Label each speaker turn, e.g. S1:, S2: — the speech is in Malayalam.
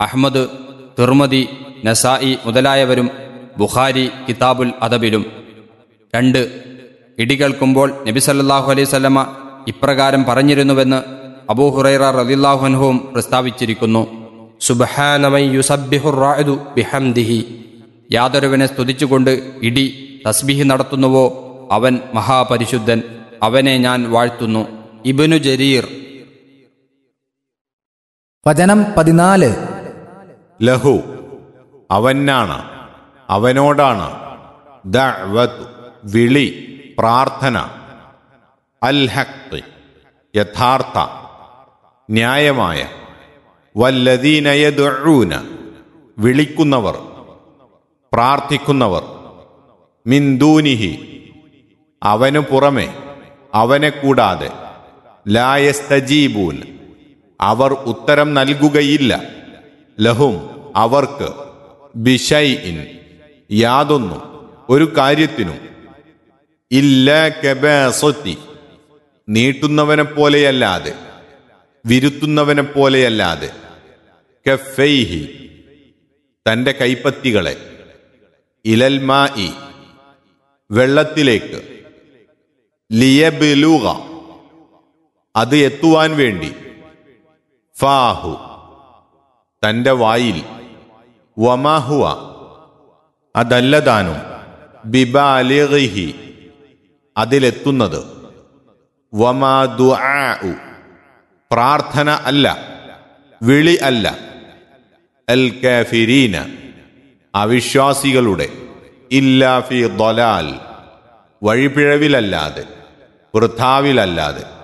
S1: അഹ്മദ് തിർമതി നസായി മുതലായവരും ബുഖാരി കിതാബുൽ അദബിലും രണ്ട് ഇടി കേൾക്കുമ്പോൾ നബി സല്ലല്ലാഹു അലൈഹി സ്വലമ ഇപ്രകാരം പറഞ്ഞിരുന്നുവെന്ന് അബൂ ഹുറൈറ റളിയല്ലാഹുൻഹുവും പ്രസ്താവിച്ചിരിക്കുന്നു
S2: സുബ്ഹാനമൻ യുസബ്ബിഹു റാഇദു ബിഹംദിഹി
S1: യാതൊരുവനെ സ്തുതിച്ചുകൊണ്ട് ഇടി തസ്ബിഹ് നടത്തുന്നുവോ അവൻ മഹാപരിശുദ്ധൻ അവനെ ഞാൻ വാഴ്ത്തുന്നു ഇബനു ജരീർ
S3: വചനം പതിനാല്
S4: ലഹു അവനാണ് അവനോടാണ് ദഅ്വത്ത് വിളി പ്രാർത്ഥന അൽ ഹഖ് യഥാർത്ഥ ന്യായമായ വല്ലദീന യദ്ഉന വിളിക്കുന്നവർ പ്രാർത്ഥിക്കുന്നവർ മിന്ദൂനിഹി അവനു പുറമെ അവനെ കൂടാതെ ലായസ്തജീബൂൻ അവർ ഉത്തരം നൽകുകയില്ല ലഹും അവർക്ക് ബിഷൈ ഇൻ യാതൊന്നും ഒരു കാര്യത്തിനും ഇല്ല കബാസത്തി നീട്ടുന്നവനെ പോലെയല്ലാതെ വിരുത്തുന്നവനെ പോലെയല്ലാതെ കഫൈഹി തന്റെ കൈപ്പത്തികളെ ഇലൽമാ ഇ വെള്ളത്തിലേക്ക് ലിയബിലൂക അത് എത്തുവാൻ വേണ്ടി ഫാഹു തന്റെ വായിൽ വമാഹുവ അതല്ലതാനും ബിബാലിഹി അതിലെത്തുന്നത് വമാ ദുആഉ പ്രാർത്ഥന അല്ല വിളി അല്ല അൽ കാഫിരീന അവിശ്വാസികളുടെ ഇല്ലാ ഫി ദലാൽ വഴിപിഴവിലല്ലാതെ വൃഥാവിലല്ലാതെ